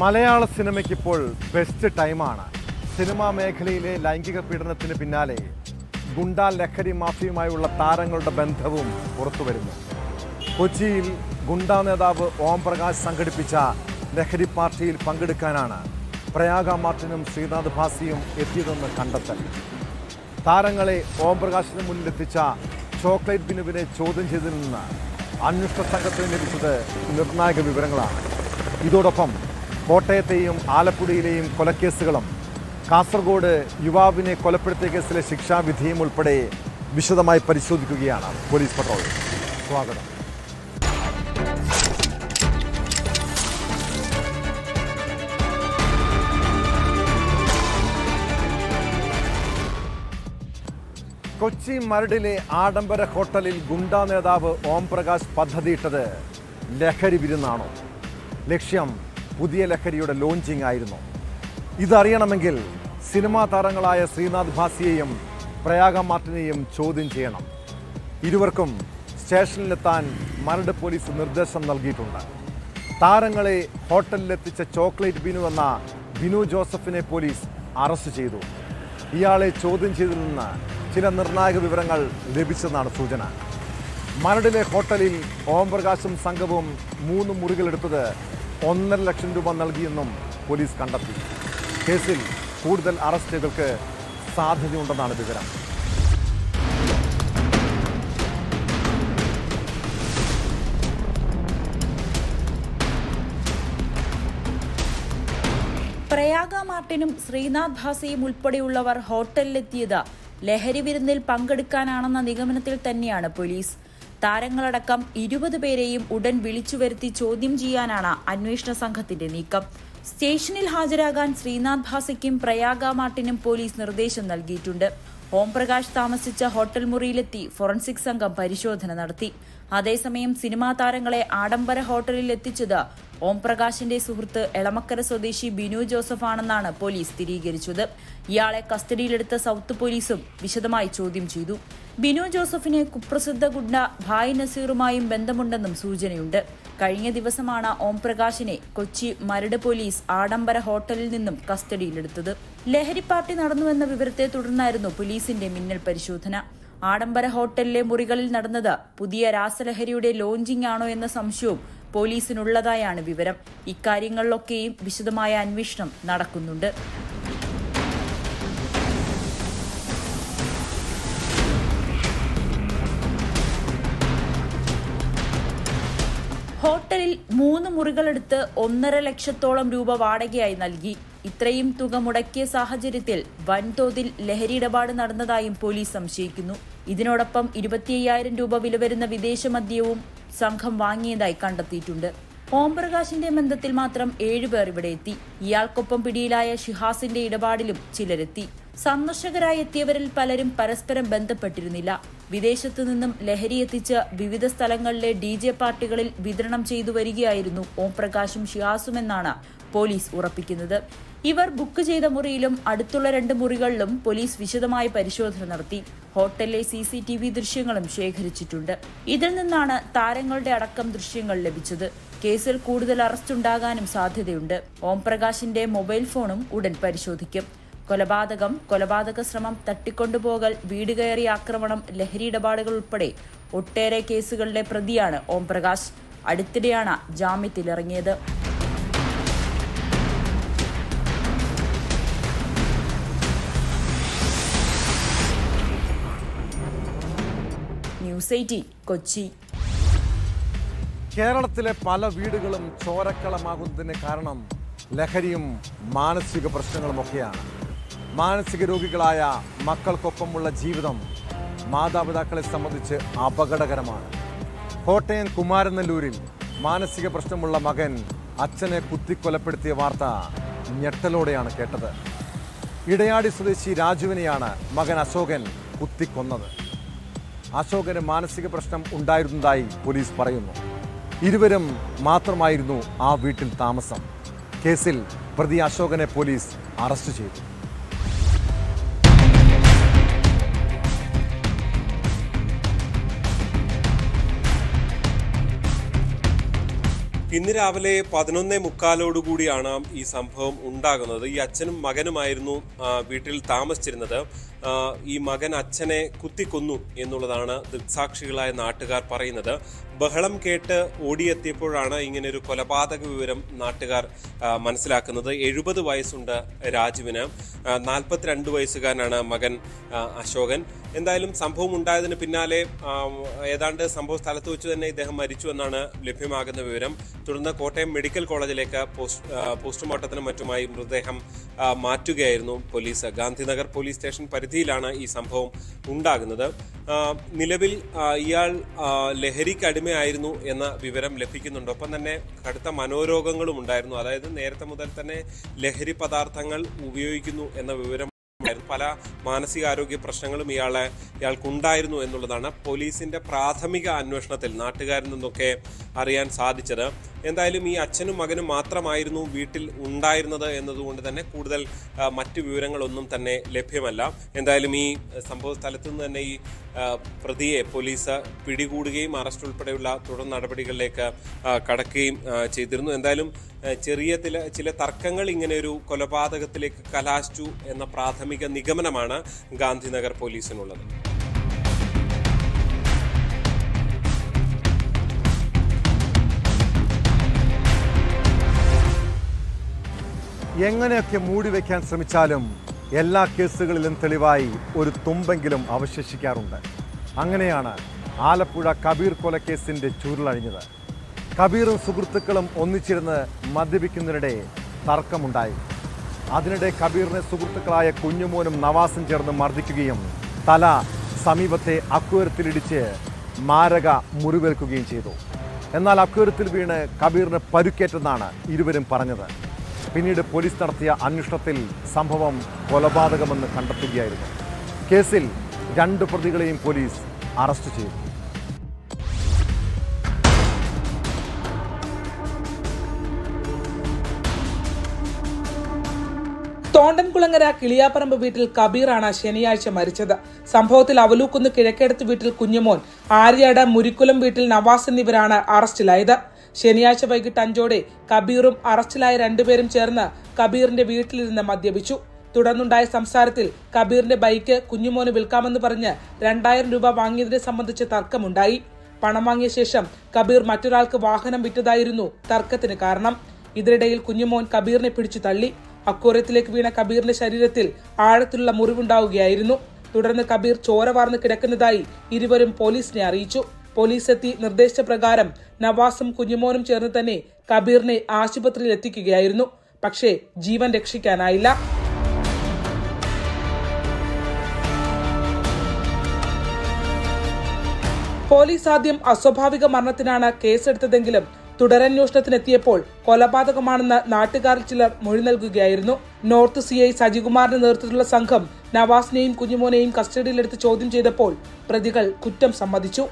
മലയാള സിനിമയ്ക്ക് ഇപ്പോൾ ബെസ്റ്റ് ടൈമാണ് സിനിമാ മേഖലയിലെ ലൈംഗിക പീഡനത്തിന് പിന്നാലെ ഗുണ്ടാ ലഹരി മാഫിയുമായുള്ള താരങ്ങളുടെ ബന്ധവും പുറത്തു വരുന്നു കൊച്ചിയിൽ ഗുണ്ടാ നേതാവ് ഓം പ്രകാശ് സംഘടിപ്പിച്ച ലഹരി പാർട്ടിയിൽ പങ്കെടുക്കാനാണ് പ്രയാഗ മാർട്ടിനും ശ്രീനാഥ് ഭാസിയും എത്തിയതെന്ന് കണ്ടെത്തൽ താരങ്ങളെ ഓം പ്രകാശിന് മുന്നിലെത്തിച്ച ചോക്ലേറ്റ് ബിനുവിനെ ചോദ്യം ചെയ്തതിൽ നിന്ന് അന്വേഷണ സംഘത്തിന് ലഭിച്ചത് നിർണായക വിവരങ്ങളാണ് ഇതോടൊപ്പം കോട്ടയത്തെയും ആലപ്പുഴയിലെയും കൊലക്കേസുകളും കാസർഗോഡ് യുവാവിനെ കൊലപ്പെടുത്തിയ കേസിലെ ശിക്ഷാവിധിയും ഉൾപ്പെടെ വിശദമായി പരിശോധിക്കുകയാണ് പോലീസ് പട്രോൾ സ്വാഗതം കൊച്ചി മരടിലെ ആഡംബര ഹോട്ടലിൽ ഗുണ്ടാ നേതാവ് ഓം പ്രകാശ് പദ്ധതിയിട്ടത് ലഹരി വിരുന്നാണോ ലക്ഷ്യം പുതിയ ലഹരിയുടെ ലോഞ്ചിങ് ആയിരുന്നു ഇതറിയണമെങ്കിൽ സിനിമാ താരങ്ങളായ ശ്രീനാഥ് ഭാസിയെയും പ്രയാഗ മാർട്ടിനെയും ചോദ്യം ചെയ്യണം ഇരുവർക്കും സ്റ്റേഷനിലെത്താൻ മരട് പോലീസ് നിർദ്ദേശം നൽകിയിട്ടുണ്ട് താരങ്ങളെ ഹോട്ടലിലെത്തിച്ച ചോക്ലേറ്റ് ബിനു എന്ന ബിനു ജോസഫിനെ പോലീസ് അറസ്റ്റ് ചെയ്തു ഇയാളെ ചോദ്യം ചെയ്തതിൽ നിന്ന് ചില നിർണായക വിവരങ്ങൾ ലഭിച്ചെന്നാണ് സൂചന മരടിലെ ഹോട്ടലിൽ ഓംപ്രകാശും സംഘവും മൂന്ന് മുറികളെടുത്തത് ഒന്നര ലക്ഷം രൂപ നൽകിയെന്നും പോലീസ് കണ്ടെത്തി കേസിൽ കൂടുതൽ അറസ്റ്റുകൾക്ക് സാധ്യതയുണ്ടെന്നാണ് വിവരം പ്രയാഗ മാർട്ടിനും ശ്രീനാഥ് ഭാസിയും ഉൾപ്പെടെയുള്ളവർ ഹോട്ടലിലെത്തിയത് ലഹരി വിരുന്നിൽ പങ്കെടുക്കാനാണെന്ന നിഗമനത്തിൽ തന്നെയാണ് പോലീസ് താരങ്ങളടക്കം ഇരുപത് പേരെയും ഉടൻ വിളിച്ചു വരുത്തി ചോദ്യം ചെയ്യാനാണ് അന്വേഷണ സംഘത്തിന്റെ നീക്കം സ്റ്റേഷനിൽ ഹാജരാകാൻ ശ്രീനാഥ് ഭാസിക്കും പ്രയാഗ മാർട്ടിനും പോലീസ് നിർദ്ദേശം നൽകിയിട്ടുണ്ട് ഓംപ്രകാശ് താമസിച്ച ഹോട്ടൽ മുറിയിലെത്തി ഫോറൻസിക് സംഘം പരിശോധന നടത്തി അതേസമയം സിനിമാ താരങ്ങളെ ആഡംബര ഹോട്ടലിൽ എത്തിച്ചത് ഓംപ്രകാശിന്റെ സുഹൃത്ത് എളമക്കര സ്വദേശി ബിനു ജോസഫ് ആണെന്നാണ് പോലീസ് സ്ഥിരീകരിച്ചത് ഇയാളെ കസ്റ്റഡിയിലെടുത്ത സൗത്ത് പോലീസും വിശദമായി ചോദ്യം ചെയ്തു ബിനു ജോസഫിന് കുപ്രസിദ്ധ ഗുണ്ട ഭായ് നസീറുമായും ബന്ധമുണ്ടെന്നും സൂചനയുണ്ട് കഴിഞ്ഞ ദിവസമാണ് ഓംപ്രകാശിനെ കൊച്ചി മരട് പോലീസ് ആഡംബര ഹോട്ടലിൽ നിന്നും കസ്റ്റഡിയിലെടുത്തത് ലഹരി പാർട്ടി നടന്നുവെന്ന വിവരത്തെ തുടർന്നായിരുന്നു പോലീസിന്റെ മിന്നൽ പരിശോധന ആഡംബര ഹോട്ടലിലെ മുറികളിൽ നടന്നത് പുതിയ രാസലഹരിയുടെ ലോഞ്ചിംഗ് ആണോ എന്ന സംശയവും പോലീസിനുള്ളതായാണ് വിവരം ഇക്കാര്യങ്ങളിലൊക്കെയും വിശദമായ അന്വേഷണം നടക്കുന്നുണ്ട് ഹോട്ടലിൽ മൂന്ന് മുറികളെടുത്ത് ഒന്നര ലക്ഷത്തോളം രൂപ വാടകയായി നൽകി ഇത്രയും തുക മുടക്കിയ സാഹചര്യത്തിൽ വൻതോതിൽ ലഹരി ഇടപാട് നടന്നതായും പോലീസ് സംശയിക്കുന്നു ഇതിനോടൊപ്പം ഇരുപത്തിയ്യായിരം രൂപ വില വരുന്ന വിദേശ മദ്യവും സംഘം വാങ്ങിയതായി കണ്ടെത്തിയിട്ടുണ്ട് ഓംപ്രകാശിന്റെ ബന്ധത്തിൽ മാത്രം ഏഴുപേർ ഇവിടെ എത്തി ഇയാൾക്കൊപ്പം പിടിയിലായ ഷിഹാസിന്റെ ഇടപാടിലും ചിലരെത്തി സന്ദർശകരായി എത്തിയവരിൽ പലരും പരസ്പരം ബന്ധപ്പെട്ടിരുന്നില്ല വിദേശത്തു നിന്നും ലഹരി എത്തിച്ച് വിവിധ സ്ഥലങ്ങളിലെ ഡി ജെ പാർട്ടികളിൽ വിതരണം ചെയ്തു വരികയായിരുന്നു ഓംപ്രകാശും ഷിഹാസുമെന്നാണ് പോലീസ് ഉറപ്പിക്കുന്നത് ഇവർ ബുക്ക് ചെയ്ത മുറിയിലും അടുത്തുള്ള രണ്ട് മുറികളിലും പോലീസ് വിശദമായ പരിശോധന നടത്തി ഹോട്ടലിലെ സി സി ടി വി ദൃശ്യങ്ങളും ശേഖരിച്ചിട്ടുണ്ട് ഇതിൽ നിന്നാണ് താരങ്ങളുടെ അടക്കം ദൃശ്യങ്ങൾ ലഭിച്ചത് കേസിൽ കൂടുതൽ അറസ്റ്റ് ഉണ്ടാകാനും സാധ്യതയുണ്ട് ഓംപ്രകാശിന്റെ മൊബൈൽ ഫോണും ഉടൻ പരിശോധിക്കും കൊലപാതകം കൊലപാതക ശ്രമം തട്ടിക്കൊണ്ടുപോകൽ വീട് കയറി ആക്രമണം ലഹരി ഇടപാടുകൾ ഉൾപ്പെടെ ഒട്ടേറെ കേസുകളിലെ പ്രതിയാണ് ഓംപ്രകാശ് അടുത്തിടെയാണ് ജാമ്യത്തിലിറങ്ങിയത് ന്യൂസ് എയ്റ്റീൻ കൊച്ചി കേരളത്തിലെ പല വീടുകളും ചോരക്കളമാകുന്നതിന് കാരണം ലഹരിയും മാനസിക പ്രശ്നങ്ങളുമൊക്കെയാണ് മാനസിക രോഗികളായ മക്കൾക്കൊപ്പമുള്ള ജീവിതം മാതാപിതാക്കളെ സംബന്ധിച്ച് അപകടകരമാണ് കോട്ടയം കുമാരനെല്ലൂരിൽ മാനസിക പ്രശ്നമുള്ള മകൻ അച്ഛനെ കുത്തിക്കൊലപ്പെടുത്തിയ വാർത്ത ഞെട്ടലോടെയാണ് കേട്ടത് ഇടയാടി സ്വദേശി രാജുവിനെയാണ് മകൻ അശോകൻ കുത്തിക്കൊന്നത് അശോകന് മാനസിക പ്രശ്നം ഉണ്ടായിരുന്നതായി പോലീസ് പറയുന്നു ഇരുവരും മാത്രമായിരുന്നു ആ വീട്ടിൽ താമസം കേസിൽ പ്രതി അശോകനെ പോലീസ് അറസ്റ്റ് ചെയ്തു ഇന്ന് രാവിലെ പതിനൊന്നേ മുക്കാലോടുകൂടിയാണ് ഈ സംഭവം ഉണ്ടാകുന്നത് ഈ അച്ഛനും മകനുമായിരുന്നു ആ, വീട്ടിൽ താമസിച്ചിരുന്നത് ആ, ഈ മകൻ അച്ഛനെ കുത്തിക്കൊന്നു എന്നുള്ളതാണ് ദൃക്സാക്ഷികളായ നാട്ടുകാർ പറയുന്നത് ബഹളം കേട്ട് ഓടിയെത്തിയപ്പോഴാണ് ഇങ്ങനെ ഒരു കൊലപാതക വിവരം നാട്ടുകാർ ആ, മനസ്സിലാക്കുന്നത് എഴുപത് വയസ്സുണ്ട് രാജുവിന് നാൽപ്പത്തിരണ്ട് വയസ്സുകാരനാണ് മകൻ ആ, അശോകൻ എന്തായാലും സംഭവം ഉണ്ടായതിന് പിന്നാലെ ആ, ഏതാണ്ട് സംഭവ സ്ഥലത്ത് വെച്ച് തന്നെ ഇദ്ദേഹം മരിച്ചു എന്നാണ് ലഭ്യമാകുന്ന വിവരം തുടർന്ന് കോട്ടയം മെഡിക്കൽ കോളേജിലേക്ക് പോസ്റ്റ് ആ, പോസ്റ്റ്മോർട്ടത്തിനും മറ്റുമായി മൃതദേഹം ആ, മാറ്റുകയായിരുന്നു പോലീസ് ഗാന്ധിനഗർ പോലീസ് സ്റ്റേഷൻ പരിധിയിലാണ് ഈ സംഭവം ഉണ്ടാകുന്നത് ആ, നിലവിൽ ആ, ഇയാൾ ആ, ലഹരിക്ക് അടിമയായിരുന്നു എന്ന വിവരം ലഭിക്കുന്നുണ്ട് ഒപ്പം തന്നെ കടുത്ത മനോരോഗങ്ങളും ഉണ്ടായിരുന്നു അതായത് നേരത്തെ മുതൽ തന്നെ ലഹരി പദാർത്ഥങ്ങൾ ഉപയോഗിക്കുന്നു എന്ന വിവരം ഉണ്ടായിരുന്നു. പല മാനസികാരോഗ്യ പ്രശ്നങ്ങളും ഇയാളെ ഇയാൾക്കുണ്ടായിരുന്നു എന്നുള്ളതാണ് പോലീസിന്റെ പ്രാഥമിക അന്വേഷണത്തിൽ നാട്ടുകാരിൽ നിന്നൊക്കെ അറിയാൻ സാധിച്ചത് എന്തായാലും ഈ അച്ഛനും മകനും മാത്രമായിരുന്നു വീട്ടിൽ ഉണ്ടായിരുന്നത് എന്നതുകൊണ്ട് തന്നെ കൂടുതൽ ആ, മറ്റു വിവരങ്ങളൊന്നും തന്നെ ലഭ്യമല്ല എന്തായാലും ഈ സംഭവ സ്ഥലത്തു നിന്ന് തന്നെ ഈ ആ, പ്രതിയെ പോലീസ് പിടികൂടുകയും അറസ്റ്റ് ഉൾപ്പെടെയുള്ള തുടർ നടപടികളിലേക്ക് ആ, കടക്കുകയും ആ, ചെയ്തിരുന്നു എന്തായാലും ആ, ചെറിയ ചില ചില തർക്കങ്ങൾ ഇങ്ങനെ ഒരു കൊലപാതകത്തിലേക്ക് കലാശിച്ചു എന്ന പ്രാഥമിക നിഗമനമാണ് ഗാന്ധിനഗർ പോലീസിനുള്ളത് എങ്ങനെയൊക്കെ മൂടി വയ്ക്കാൻ ശ്രമിച്ചാലും എല്ലാ കേസുകളിലും തെളിവായി ഒരു തുമ്പെങ്കിലും അവശേഷിക്കാറുണ്ട് അങ്ങനെയാണ് ആലപ്പുഴ കബീർ കൊലക്കേസിന്റെ ചുരുളഴിഞ്ഞത് കബീറും സുഹൃത്തുക്കളും ഒന്നിച്ചിരുന്ന് മദ്യപിക്കുന്നതിനിടെ തർക്കമുണ്ടായി അതിനിടെ കബീറിനെ സുഹൃത്തുക്കളായ കുഞ്ഞുമോനും നവാസും ചേർന്ന് മർദ്ദിക്കുകയും തല സമീപത്തെ അക്വരത്തിലിടിച്ച് മാരക മുറിവേൽക്കുകയും ചെയ്തു എന്നാൽ അക്വരത്തിൽ വീണ് കബീറിന് പരുക്കേറ്റെന്നാണ് ഇരുവരും പറഞ്ഞത് പിന്നീട് പോലീസ് നടത്തിയ അന്വേഷണത്തിൽ സംഭവം കൊലപാതകമെന്ന് കണ്ടെത്തുകയായിരുന്നു കേസിൽ രണ്ട് പ്രതികളെയും പോലീസ് അറസ്റ്റ് ചെയ്തു തോണ്ടൻകുളങ്ങര കിളിയാപ്പറമ്പ് വീട്ടിൽ കബീറാണ് ശനിയാഴ്ച മരിച്ചത് സംഭവത്തിൽ അവലൂക്കുന്ന് കിഴക്കേടത്ത് വീട്ടിൽ കുഞ്ഞുമോൻ ആര്യാട് മുരിക്കുലം വീട്ടിൽ നവാസ് എന്നിവരാണ് അറസ്റ്റിലായത് ശനിയാഴ്ച വൈകിട്ട് അഞ്ചോടെ കബീറും അറസ്റ്റിലായ രണ്ടുപേരും ചേർന്ന് കബീറിന്റെ വീട്ടിലിരുന്ന് മദ്യപിച്ചു തുടർന്നുണ്ടായ സംസാരത്തിൽ കബീറിന്റെ ബൈക്ക് കുഞ്ഞുമോന് വിൽക്കാമെന്ന് പറഞ്ഞ് രണ്ടായിരം രൂപ വാങ്ങിയതിനെ സംബന്ധിച്ച് തർക്കമുണ്ടായി പണം വാങ്ങിയ ശേഷം കബീർ മറ്റൊരാൾക്ക് വാഹനം വിറ്റതായിരുന്നു തർക്കത്തിന് കാരണം ഇതിനിടയിൽ കുഞ്ഞുമോൻ കബീറിനെ പിടിച്ചു തള്ളി അക്കൂരത്തിലേക്ക് വീണ കബീറിന്റെ ശരീരത്തിൽ ആഴത്തിലുള്ള മുറിവുണ്ടാവുകയായിരുന്നു തുടർന്ന് കബീർ ചോര വാർന്ന് കിടക്കുന്നതായി ഇരുവരും പോലീസിനെ അറിയിച്ചു പോലീസ് എത്തി നിർദ്ദേശിച്ച പ്രകാരം നവാസും കുഞ്ഞുമോനും ചേർന്ന് തന്നെ കബീറിനെ ആശുപത്രിയിൽ എത്തിക്കുകയായിരുന്നു പക്ഷേ ജീവൻ രക്ഷിക്കാനായില്ല പോലീസ് ആദ്യം അസ്വാഭാവിക മരണത്തിനാണ് കേസെടുത്തതെങ്കിലും തുടരന്വേഷണത്തിനെത്തിയപ്പോൾ കൊലപാതകമാണെന്ന് നാട്ടുകാരിൽ ചിലർ മൊഴി നൽകുകയായിരുന്നു നോർത്ത് സി ഐ സജികുമാറിന്റെ നേതൃത്വത്തിലുള്ള സംഘം നവാസിനെയും കുഞ്ഞുമോനെയും കസ്റ്റഡിയിലെടുത്ത് ചോദ്യം ചെയ്തപ്പോൾ പ്രതികൾ കുറ്റം സമ്മതിച്ചു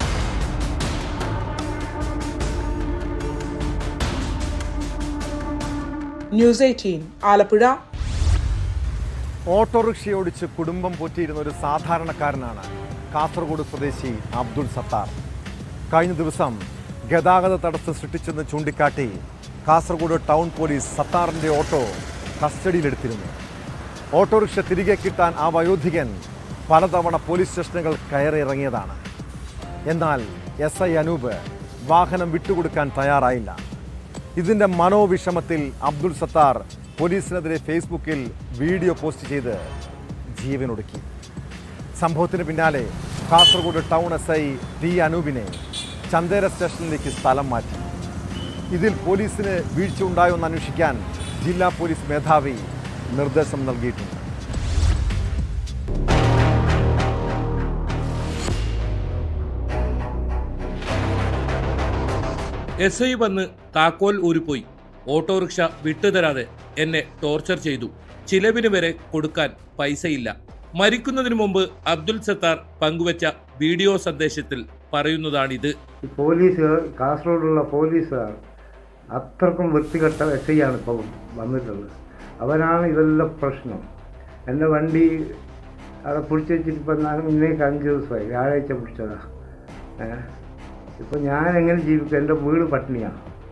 ന്യൂസ് എയ്റ്റീൻ ആലപ്പുഴ ഓട്ടോറിക്ഷയോടിച്ച് കുടുംബം പോറ്റിയിരുന്ന ഒരു സാധാരണക്കാരനാണ് കാസർഗോഡ് സ്വദേശി അബ്ദുൾ സത്താർ കഴിഞ്ഞ ദിവസം ഗതാഗത തടസ്സം സൃഷ്ടിച്ചെന്ന് ചൂണ്ടിക്കാട്ടി കാസർഗോഡ് ടൗൺ പോലീസ് സത്താറിൻ്റെ ഓട്ടോ കസ്റ്റഡിയിലെടുത്തിരുന്നു ഓട്ടോറിക്ഷ തിരികെ കിട്ടാൻ ആ വയോധികൻ പലതവണ പോലീസ് സ്റ്റേഷനുകൾ കയറിയിറങ്ങിയതാണ് എന്നാൽ എസ് ഐ അനൂപ് വാഹനം വിട്ടുകൊടുക്കാൻ തയ്യാറായില്ല ഇതിന്റെ മനോവിഷമത്തിൽ അബ്ദുൾ സത്താർ പോലീസിനെതിരെ ഫേസ്ബുക്കിൽ വീഡിയോ പോസ്റ്റ് ചെയ്ത് ജീവനൊടുക്കി സംഭവത്തിന് പിന്നാലെ Kasaragod town S I T അനൂപിനെ ചന്ദേര സ്റ്റേഷനിലേക്ക് സ്ഥലം മാറ്റി ഇതിൽ പോലീസിന് വീഴ്ച ഉണ്ടായോ എന്ന് അന്വേഷിക്കാൻ ജില്ലാ പോലീസ് മേധാവി നിർദ്ദേശം നൽകിയിട്ടുണ്ട് എസ് ഐ വന്ന് താക്കോൽ ഊരിപ്പോയി ഓട്ടോറിക്ഷ വിട്ടുതരാതെ എന്നെ ടോർച്ചർ ചെയ്തു ചിലവിന് വരെ കൊടുക്കാൻ പൈസയില്ല മരിക്കുന്നതിന് മുമ്പ് അബ്ദുൽ സത്താർ പങ്കുവച്ച വീഡിയോ സന്ദേശത്തിൽ പറയുന്നതാണിത് ഈ പോലീസുകാർ കാസർഗോഡുള്ള പോലീസുകാർ അത്രക്കും വൃത്തികെട്ട എസ് ഐ ആണ് ഇപ്പോൾ വന്നിട്ടുള്ളത് അവരാണ് ഇതെല്ലാം പ്രശ്നം എൻ്റെ വണ്ടി അവിടെ പിടിച്ച് വെച്ചിട്ട് ഇപ്പം എന്നാലും ഇന്നേക്ക് അഞ്ച് ദിവസമായി വ്യാഴാഴ്ച പിടിച്ചതാ ഏഹ് ഇപ്പം ഞാൻ എങ്ങനെ ജീവിക്കും എൻ്റെ വീട് പട്ടിണിയാണ്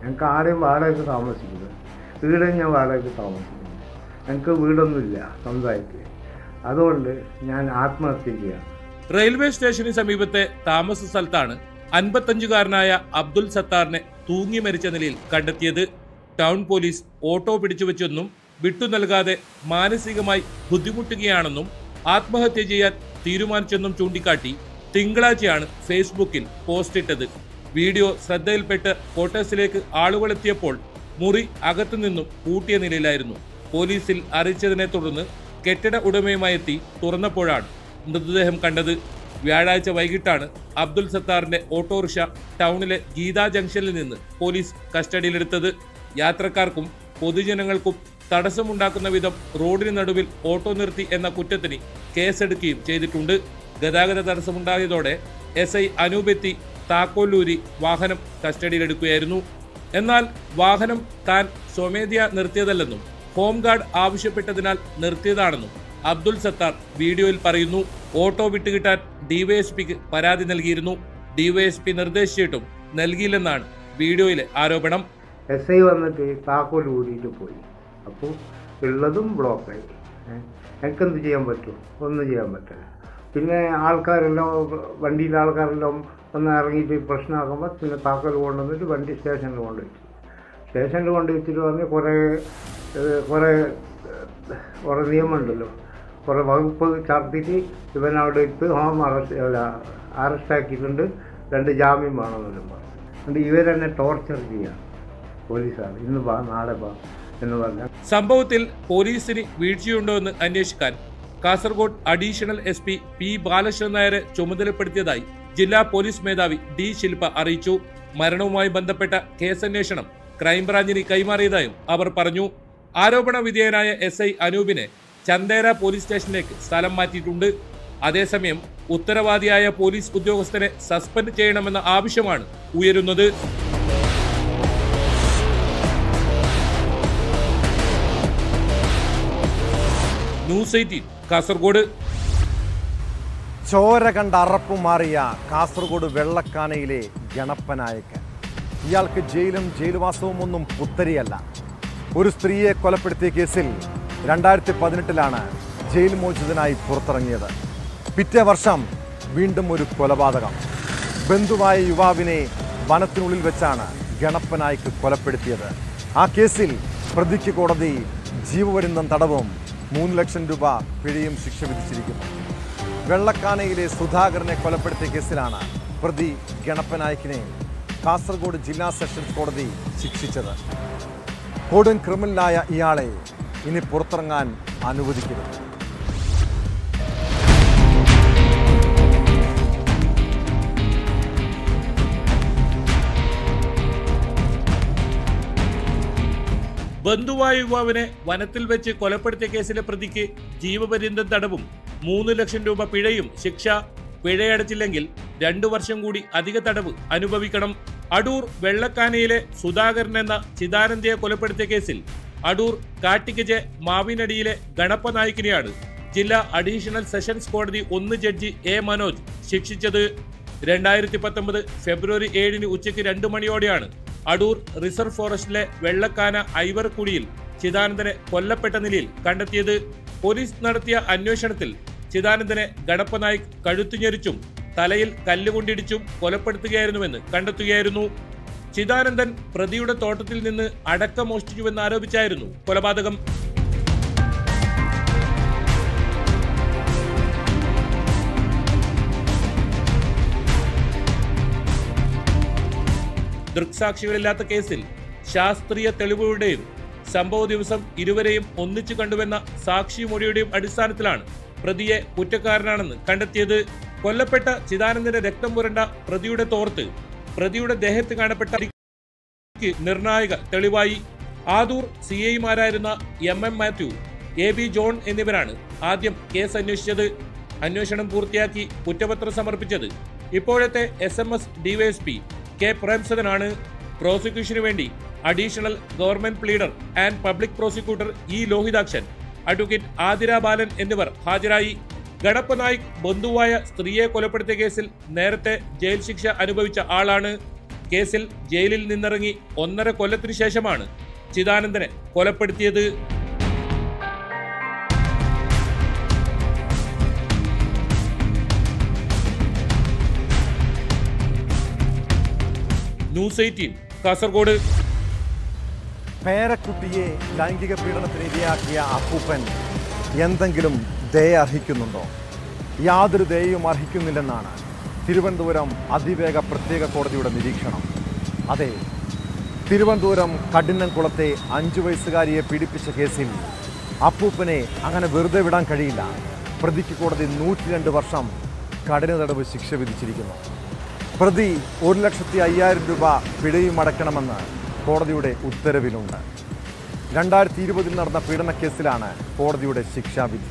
ഞങ്ങൾക്ക് ആടെയും വാടകയ്ക്ക് താമസിക്കുന്നത് വീടും ഞാൻ വാടകയ്ക്ക് താമസിക്കുന്നു ഞങ്ങൾക്ക് വീടൊന്നുമില്ല സ്വന്തമായിട്ട് അതുകൊണ്ട് ഞാൻ ആത്മഹത്യ ചെയ്യാം റെയിൽവേ സ്റ്റേഷന് സമീപത്തെ താമസ സ്ഥലത്താണ് അൻപത്തഞ്ചുകാരനായ അബ്ദുൽ സത്താറിനെ തൂങ്ങി മരിച്ച നിലയിൽ കണ്ടെത്തിയത് ടൗൺ പോലീസ് ഓട്ടോ പിടിച്ചുവെച്ചെന്നും വിട്ടു നൽകാതെ മാനസികമായി ബുദ്ധിമുട്ടുകയാണെന്നും ആത്മഹത്യ ചെയ്യാൻ തീരുമാനിച്ചെന്നും ചൂണ്ടിക്കാട്ടി തിങ്കളാഴ്ചയാണ് ഫേസ്ബുക്കിൽ പോസ്റ്റിട്ടത് വീഡിയോ ശ്രദ്ധയിൽപ്പെട്ട് ക്വാർട്ടേഴ്സിലേക്ക് ആളുകളെത്തിയപ്പോൾ മുറി അകത്തുനിന്നും പൂട്ടിയ നിലയിലായിരുന്നു പോലീസിൽ അറിയിച്ചതിനെ തുടർന്ന് കെട്ടിട ഉടമയുമായി എത്തി തുറന്നപ്പോഴാണ് മൃതദേഹം കണ്ടത് വ്യാഴാഴ്ച വൈകിട്ടാണ് അബ്ദുൽ സത്താറിന്റെ ഓട്ടോറിക്ഷ ടൗണിലെ ഗീതാ ജംഗ്ഷനിൽ നിന്ന് പോലീസ് കസ്റ്റഡിയിലെടുത്തത് യാത്രക്കാർക്കും പൊതുജനങ്ങൾക്കും തടസ്സമുണ്ടാക്കുന്ന വിധം റോഡിന് നടുവിൽ ഓട്ടോ നിർത്തി എന്ന കുറ്റത്തിന് കേസെടുക്കുകയും ചെയ്തിട്ടുണ്ട് ഗതാഗത തടസ്സമുണ്ടായതോടെ എസ് ഐ അനൂപെത്തി താക്കോല്ലൂരി വാഹനം കസ്റ്റഡിയിലെടുക്കുകയായിരുന്നു എന്നാൽ വാഹനം താൻ സ്വമേധയാ നിർത്തിയതല്ലെന്നും ഹോം ഗാർഡ് ആവശ്യപ്പെട്ടതിനാൽ നിർത്തിയതാണെന്നും അബ്ദുൽ സത്താർ വീഡിയോയിൽ പറയുന്നു ഓട്ടോ വിട്ടുകിട്ടാൻ ഡിവൈഎസ്പിക്ക് പരാതി നൽകിയിരുന്നു ഡിവൈഎസ്പി നിർദ്ദേശിച്ചിട്ടും നൽകിയില്ലെന്നാണ് വീഡിയോയിലെ ആരോപണം എസ് ഐ വന്നിട്ട് താക്കോൽ ഊരിയിട്ട് പോയി അപ്പോൾ ഉള്ളതും ബ്ലോക്കായി എനിക്കെന്ത് ചെയ്യാൻ പറ്റും ഒന്നും ചെയ്യാൻ പറ്റില്ല പിന്നെ ആൾക്കാരെല്ലാം വണ്ടിയിലെ ആൾക്കാരെല്ലാം ഒന്ന് ഇറങ്ങിയിട്ട് പ്രശ്നമാക്കുമ്പോൾ പിന്നെ താക്കോൽ കൊണ്ടുവന്നിട്ട് വണ്ടി സ്റ്റേഷനിൽ കൊണ്ടുവച്ചു സ്റ്റേഷനിൽ കൊണ്ടുവച്ചിട്ട് പറഞ്ഞ് കുറേ ഏഹ്, കുറേ ഏഹ്, കുറേ നിയമമുണ്ടല്ലോ കുറേ വകുപ്പ് ചാർത്തിട്ട് ഇവനവിടെ ഇട്ട് ഹോം അറസ്റ്റ് അല്ല അറസ്റ്റ് ആക്കിയിട്ടുണ്ട് രണ്ട് ജാമ്യം വേണമെന്നെല്ലാം പറഞ്ഞു അതുകൊണ്ട് ഇവരെന്നെ ടോർച്ചർ ചെയ്യാം പോലീസാണ് ഇന്ന് വാ നാളെ വാ എന്ന് പറഞ്ഞാൽ സംഭവത്തിൽ പോലീസിന് വീഴ്ചയുണ്ടോ എന്ന് അന്വേഷിക്കാൻ Kasaragod additional S P P Balakrishnan നായരെ ചുമതലപ്പെടുത്തിയതായി ജില്ലാ പോലീസ് മേധാവി ഡി ശില്പ അറിയിച്ചു മരണവുമായി ബന്ധപ്പെട്ട കേസന്വേഷണം ക്രൈംബ്രാഞ്ചിന് കൈമാറിയതായും അവർ പറഞ്ഞു ആരോപണ വിധേയനായ എസ് ഐ അനൂപിനെ ചന്ദേര പോലീസ് സ്റ്റേഷനിലേക്ക് സ്ഥലം മാറ്റിയിട്ടുണ്ട് അതേസമയം ഉത്തരവാദിയായ പോലീസ് ഉദ്യോഗസ്ഥനെ സസ്പെൻഡ് ചെയ്യണമെന്ന ആവശ്യമാണ് ഉയരുന്നത് ന്യൂസ് എയ്റ്റീൻ കാസർഗോഡ് ചോര കണ്ട അറപ്പു മാറിയ കാസർഗോഡ് വെള്ളക്കാനയിലെ ഗണപ്പനായക്ക് ഇയാൾക്ക് ജയിലും ജയിൽവാസവും ഒന്നും പുത്തരിയല്ല ഒരു സ്ത്രീയെ കൊലപ്പെടുത്തിയ കേസിൽ രണ്ടായിരത്തി പതിനെട്ടിലാണ് ജയിൽ മോചിതനായി പുറത്തിറങ്ങിയത് പിറ്റേ വർഷം വീണ്ടും ഒരു കൊലപാതകം ബന്ധുവായ യുവാവിനെ വനത്തിനുള്ളിൽ വെച്ചാണ് ഗണപ്പനായ്ക്ക് കൊലപ്പെടുത്തിയത് ആ കേസിൽ പ്രതിക്ക് കോടതി ജീവപര്യന്തം തടവും മൂന്ന് ലക്ഷം രൂപ പിഴയും ശിക്ഷ വിധിച്ചിരിക്കുന്നു വെള്ളക്കാനയിലെ സുധാകരനെ കൊലപ്പെടുത്തിയ കേസിലാണ് പ്രതി ഗണപ്പനായ്ക്കിനെ കാസർഗോഡ് ജില്ലാ സെഷൻസ് കോടതി ശിക്ഷിച്ചത് കൊടും ക്രിമിനലായ ഇയാളെ ഇനി പുറത്തിറങ്ങാൻ അനുവദിക്കരുത് ബന്ധുവായ യുവാവിനെ വനത്തിൽ വെച്ച് കൊലപ്പെടുത്തിയ കേസിലെ പ്രതിക്ക് ജീവപര്യന്തം തടവും മൂന്ന് ലക്ഷം രൂപ പിഴയും ശിക്ഷ പിഴയടച്ചില്ലെങ്കിൽ രണ്ടു വർഷം കൂടി അധിക തടവ് അനുഭവിക്കണം അടൂർ വെള്ളക്കാനയിലെ സുധാകരൻ എന്ന ചിദാനന്ദയെ കൊലപ്പെടുത്തിയ കേസിൽ അടൂർ കാട്ടിക്കജെ മാവിനടിയിലെ ഗണപ്പ നായിക്കിനെയാണ് ജില്ലാ അഡീഷണൽ സെഷൻസ് കോടതി ഒന്ന് ജഡ്ജി എ മനോജ് ശിക്ഷിച്ചത് രണ്ടായിരത്തി പത്തൊമ്പത് ഫെബ്രുവരി ഏഴിന് ഉച്ചയ്ക്ക് രണ്ട് മണിയോടെയാണ് അടൂർ റിസർവ് ഫോറസ്റ്റിലെ വെള്ളക്കാന ഐവർക്കുടിയിൽ ചിദാനന്ദനെ കൊല്ലപ്പെട്ട നിലയിൽ കണ്ടെത്തിയത് പോലീസ് നടത്തിയ അന്വേഷണത്തിൽ ചിദാനന്ദനെ ഗണപ്പ നായിക് കഴുത്തുഞെരിച്ചും തലയിൽ കല്ലുകൊണ്ടിടിച്ചും കൊലപ്പെടുത്തുകയായിരുന്നുവെന്ന് കണ്ടെത്തുകയായിരുന്നു ചിദാനന്ദൻ പ്രതിയുടെ തോട്ടത്തിൽ നിന്ന് അടക്ക മോഷ്ടിച്ചുവെന്ന് ആരോപിച്ചായിരുന്നു കൊലപാതകം ദൃക്സാക്ഷികളില്ലാത്ത കേസിൽ ശാസ്ത്രീയ തെളിവുകളുടെയും സംഭവ ദിവസം ഇരുവരെയും ഒന്നിച്ചു കണ്ടുവെന്ന സാക്ഷിമൊഴിയുടെയും അടിസ്ഥാനത്തിലാണ് പ്രതിയെ കുറ്റക്കാരനാണെന്ന് കണ്ടെത്തിയത് കൊല്ലപ്പെട്ട ചിദാനന്ദന്റെ രക്തം പുരണ്ട പ്രതിയുടെ തോർത്ത് പ്രതിയുടെ ദേഹത്ത് കാണപ്പെട്ട പരിക്ക് നിർണായക തെളിവായി ആദൂർ സി ഐമാരായിരുന്ന M M Mathew A B John എന്നിവരാണ് ആദ്യം കേസ് അന്വേഷിച്ചത് അന്വേഷണം പൂർത്തിയാക്കി കുറ്റപത്രം സമർപ്പിച്ചത് ഇപ്പോഴത്തെ S M S DYSP K പ്രേംസദനാണ് പ്രോസിക്യൂഷന് വേണ്ടി additional government pleader and public prosecutor E Lohithakshan advocate Athira Balan എന്നിവർ ഹാജരായി ഗണപ്പ നായിക് ബന്ധുവായ സ്ത്രീയെ കൊലപ്പെടുത്തിയ കേസിൽ നേരത്തെ ജയിൽ ശിക്ഷ അനുഭവിച്ച ആളാണ് കേസിൽ ജയിലിൽ നിന്നിറങ്ങി ഒന്നര കൊല്ലത്തിനു ശേഷമാണ് ചിദാനന്ദനെ കൊലപ്പെടുത്തിയത് ന്യൂസ് എയ്റ്റീൻ കാസർഗോഡ് പേരക്കുട്ടിയെ ലൈംഗിക പീഡനത്തിന് ഇരയാക്കിയ അപ്പൂപ്പൻ എന്തെങ്കിലും ദയ അർഹിക്കുന്നുണ്ടോ യാതൊരു ദയയും അർഹിക്കുന്നില്ലെന്നാണ് തിരുവനന്തപുരം അതിവേഗ പ്രത്യേക കോടതിയുടെ നിരീക്ഷണം അതെ തിരുവനന്തപുരം കഠിനംകുളത്തെ അഞ്ചു വയസ്സുകാരിയെ പീഡിപ്പിച്ച കേസിൽ അപ്പൂപ്പനെ അങ്ങനെ വെറുതെ വിടാൻ കഴിയില്ല പ്രതിക്ക് കോടതി നൂറ്റി രണ്ട് വർഷം കഠിന തടവ് ശിക്ഷ വിധിച്ചിരിക്കുന്നു പ്രതി ഒരു ലക്ഷത്തി അയ്യായിരം രൂപ പിഴയും അടയ്ക്കണമെന്ന് കോടതിയുടെ ഉത്തരവിലുണ്ട് രണ്ടായിരത്തി ഇരുപതിൽ നടന്ന പീഡനക്കേസിലാണ് കോടതിയുടെ ശിക്ഷാവിധി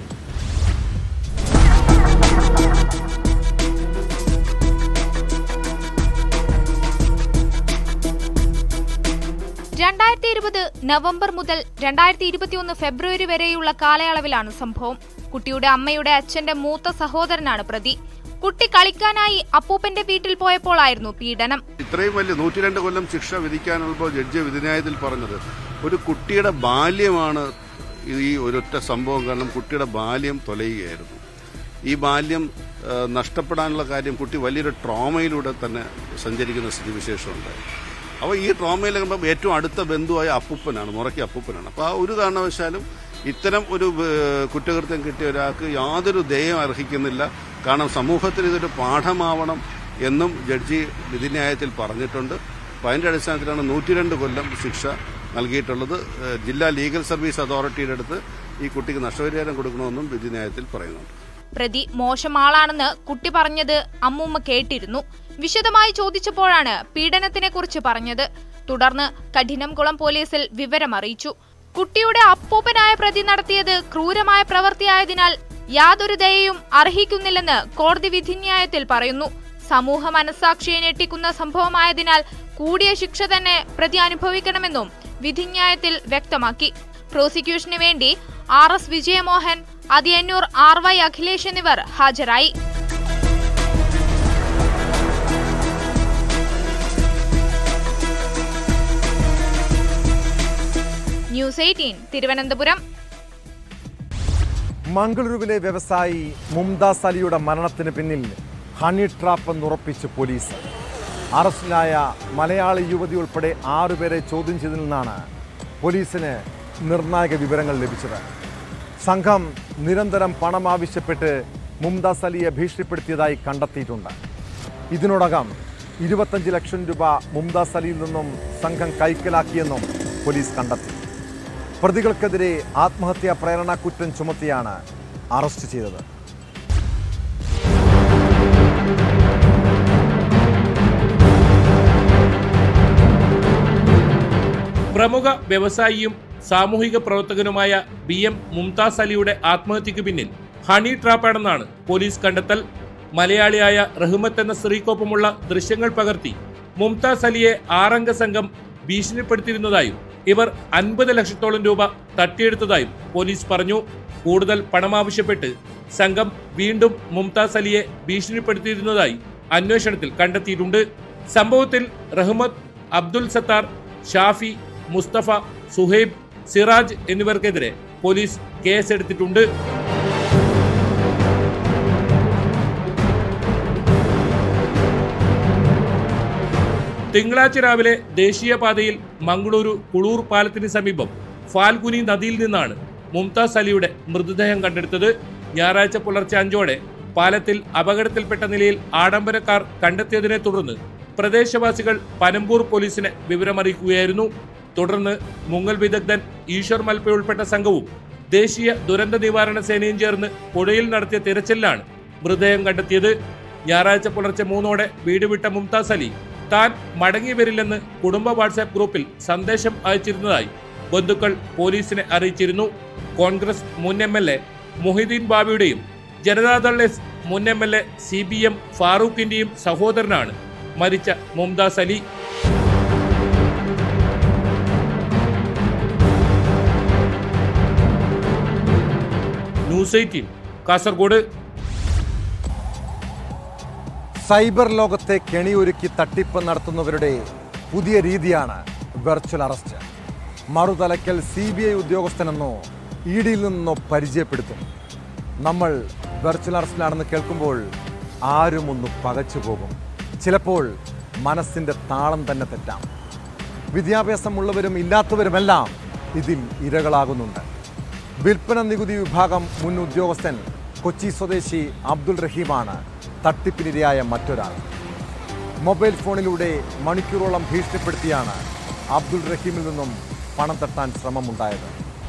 രണ്ടായിരത്തി ഇരുപത് നവംബർ മുതൽ രണ്ടായിരത്തി ഇരുപത്തിയൊന്ന് ഫെബ്രുവരി വരെയുള്ള കാലയളവിലാണ് സംഭവം കുട്ടിയുടെ അമ്മയുടെ അച്ഛന്റെ മൂത്ത സഹോദരനാണ് പ്രതി കുട്ടി കളിക്കാനായി അപ്പൂപ്പന്റെ വീട്ടിൽ പോയപ്പോഴായിരുന്നു പീഡനം ഇത്രയും വലിയ നൂറ്റിരണ്ട് കൊല്ലം ശിക്ഷ വിധിക്കാനുള്ളപ്പോൾ ജഡ്ജി വിധിന്യായത്തിൽ പറഞ്ഞത് ഒരു കുട്ടിയുടെ ബാല്യമാണ് ഈ ഒരൊറ്റ സംഭവം കാരണം കുട്ടിയുടെ ബാല്യം തൊലയുകയായിരുന്നു ഈ ബാല്യം ആ, നഷ്ടപ്പെടാനുള്ള കാര്യം കുട്ടി വലിയൊരു ട്രോമയിലൂടെ തന്നെ സഞ്ചരിക്കുന്ന സ്ഥിതിവിശേഷമുണ്ട് അപ്പോൾ ഈ ട്രോമയിൽ കഴിയുമ്പോൾ ഏറ്റവും അടുത്ത ബന്ധുവായ അപ്പൂപ്പനാണ് മുറയ്ക്ക് അപ്പൂപ്പനാണ് അപ്പോൾ ആ ഒരു കാരണവശാലും ഇത്തരം ഒരു ഏഹ്, കുറ്റകൃത്യം കിട്ടിയ ഒരാൾക്ക് യാതൊരു ദയം അർഹിക്കുന്നില്ല കാരണം സമൂഹത്തിന് ഇതൊരു പാഠമാവണം എന്നും ജഡ്ജി വിധിന്യായത്തിൽ പറഞ്ഞിട്ടുണ്ട് അപ്പോൾ അതിൻ്റെ അടിസ്ഥാനത്തിലാണ് നൂറ്റിരണ്ട് കൊല്ലം ശിക്ഷ നൽകിയിട്ടുള്ളത് ഏഹ്, ജില്ലാ ലീഗൽ സർവീസ് അതോറിറ്റിയുടെ അടുത്ത് ഈ കുട്ടിക്ക് നഷ്ടപരിഹാരം കൊടുക്കണമെന്നും വിധിന്യായത്തിൽ പറയുന്നുണ്ട് പ്രതി മോശം ആളാണെന്ന് കുട്ടി പറഞ്ഞത് അമ്മൂമ്മ കേട്ടിരുന്നു വിശദമായി ചോദിച്ചപ്പോഴാണ് പീഡനത്തിനെ കുറിച്ച് പറഞ്ഞത് തുടർന്ന് കഠിനംകുളം പോലീസിൽ വിവരമറിയിച്ചു കുട്ടിയുടെ അപ്പൂപ്പനായ പ്രതി നടത്തിയത് ക്രൂരമായ പ്രവൃത്തിയായതിനാൽ യാതൊരു ദയയും അർഹിക്കുന്നില്ലെന്ന് കോടതി വിധിന്യായത്തിൽ പറയുന്നു സമൂഹ മനസാക്ഷിയെ ഞെട്ടിക്കുന്ന സംഭവമായതിനാൽ കൂടിയ ശിക്ഷ തന്നെ പ്രതി അനുഭവിക്കണമെന്നും വിധിന്യായത്തിൽ വ്യക്തമാക്കി പ്രോസിക്യൂഷന് വേണ്ടി R S Vijayamohan Athiyannoor R Y Akhilesh എന്നിവർ ഹാജരായി ന്യൂസ് എയ്റ്റീൻ തിരുവനന്തപുരം മംഗളൂരുവിലെ വ്യവസായി മുംതാസ് അലിയുടെ മരണത്തിന് പിന്നിൽ ഹണി ട്രാപ്പ് എന്നുറപ്പിച്ച് പോലീസ് അറസ്റ്റിലായ മലയാളി യുവതി ഉൾപ്പെടെ ആറുപേരെ ചോദ്യം ചെയ്തതിൽ നിന്നാണ് പോലീസിന് നിർണായക വിവരങ്ങൾ ലഭിച്ചത് സംഘം നിരന്തരം പണം ആവശ്യപ്പെട്ട് മുംതാസ് അലിയെ ഭീഷണിപ്പെടുത്തിയതായി കണ്ടെത്തിയിട്ടുണ്ട് ഇതിനോടകം ഇരുപത്തഞ്ച് ലക്ഷം രൂപ മുംതാസ് അലിയിൽ നിന്നും സംഘം കൈക്കലാക്കിയെന്നും പോലീസ് കണ്ടെത്തി പ്രതികൾക്കെതിരെ ആത്മഹത്യാ പ്രേരണ കുറ്റം ചുമത്തിയാണ് അറസ്റ്റ് ചെയ്തത് പ്രമുഖ വ്യവസായിയും സാമൂഹിക പ്രവർത്തകനുമായ ബി എം മുംതാസ് അലിയുടെ ആത്മഹത്യക്ക് പിന്നിൽ ഹണി ട്രാപ്പാണെന്നാണ് പോലീസ് കണ്ടെത്തൽ മലയാളിയായ റഹ്മത്ത് എന്ന സ്ത്രീക്കൊപ്പമുള്ള ദൃശ്യങ്ങൾ പകർത്തി മുംതാസ് അലിയെ ആറംഗ സംഘം ഭീഷണിപ്പെടുത്തിയിരുന്നതായും ഇവർ അൻപത് ലക്ഷത്തോളം രൂപ തട്ടിയെടുത്തതായും പോലീസ് പറഞ്ഞു കൂടുതൽ പണമാവശ്യപ്പെട്ട് സംഘം വീണ്ടും മുംതാസ് അലിയെ ഭീഷണിപ്പെടുത്തിയിരുന്നതായി അന്വേഷണത്തിൽ കണ്ടെത്തിയിട്ടുണ്ട് സംഭവത്തിൽ റഹ്മത്ത് അബ്ദുൽ സത്താർ ഷാഫി മുസ്തഫ സുഹൈബ് സിറാജ് എന്നിവർക്കെതിരെ പോലീസ് കേസെടുത്തിട്ടുണ്ട് തിങ്കളാഴ്ച രാവിലെ ദേശീയപാതയിൽ മംഗളൂരു കുളൂർ പാലത്തിന് സമീപം ഫാൽഗുനി നദിയിൽ നിന്നാണ് മുംതാസ് അലിയുടെ മൃതദേഹം കണ്ടെടുത്തത് ഞായറാഴ്ച പുലർച്ചെ അഞ്ചോടെ പാലത്തിൽ അപകടത്തിൽപ്പെട്ട നിലയിൽ ആഡംബര കാർ കണ്ടെത്തിയതിനെ തുടർന്ന് പ്രദേശവാസികൾ പനമ്പൂർ പോലീസിനെ വിവരമറിയിക്കുകയായിരുന്നു തുടർന്ന് മുങ്ങൽ വിദഗ്ധൻ ഈശ്വർ മൽപ്പ ഉൾപ്പെട്ട സംഘവും ദേശീയ ദുരന്ത നിവാരണ സേനയും ചേർന്ന് പുഴയിൽ നടത്തിയ തിരച്ചിലാണ് മൃതദേഹം കണ്ടെത്തിയത് ഞായറാഴ്ച പുലർച്ചെ മൂന്നോടെ വീട് വിട്ട മുംതാസ് അലി താൻ മടങ്ങി വരില്ലെന്ന് കുടുംബ വാട്സാപ്പ് ഗ്രൂപ്പിൽ സന്ദേശം അയച്ചിരുന്നതായി ബന്ധുക്കൾ പോലീസിനെ അറിയിച്ചിരുന്നു കോൺഗ്രസ് മുൻ എം എൽ എ മൊഹിദ്ദീൻ ബാബിയുടെയും ജനതാദൾ എസ് മുൻ M L A C B M ഫാറൂഖിന്റെയും സഹോദരനാണ് മരിച്ച Mumtaz Ali news eighteen Kasaragod cyber ലോകത്തെ കെണിയൊരുക്കി തട്ടിപ്പ് നടത്തുന്നവരുടെ പുതിയ രീതിയാണ് വെർച്വൽ അറസ്റ്റ് മറുതലയ്ക്കൽ സി ബി ഐ ഉദ്യോഗസ്ഥനെന്നോ ഇ ഡിയിൽ നിന്നോ പരിചയപ്പെടുത്തും നമ്മൾ വെർച്വൽ അറസ്റ്റിലാണെന്ന് കേൾക്കുമ്പോൾ ആരും ഒന്ന് പകച്ചു പോകും ചിലപ്പോൾ മനസ്സിൻ്റെ താളം തന്നെ തെറ്റാം വിദ്യാഭ്യാസമുള്ളവരും ഇല്ലാത്തവരുമെല്ലാം ഇതിൽ ഇരകളാകുന്നുണ്ട് വിൽപ്പന നികുതി വിഭാഗം മുൻ ഉദ്യോഗസ്ഥൻ കൊച്ചി സ്വദേശി അബ്ദുൾ റഹീമാണ് തട്ടിപ്പിനിരയായ മറ്റൊരാൾ മൊബൈൽ ഫോണിലൂടെ മണിക്കൂറോളം ഭീഷണിപ്പെടുത്തിയാണ് അബ്ദുൾ റഹീമിൽ നിന്നും പണം തട്ടാൻ ശ്രമമുണ്ടായത്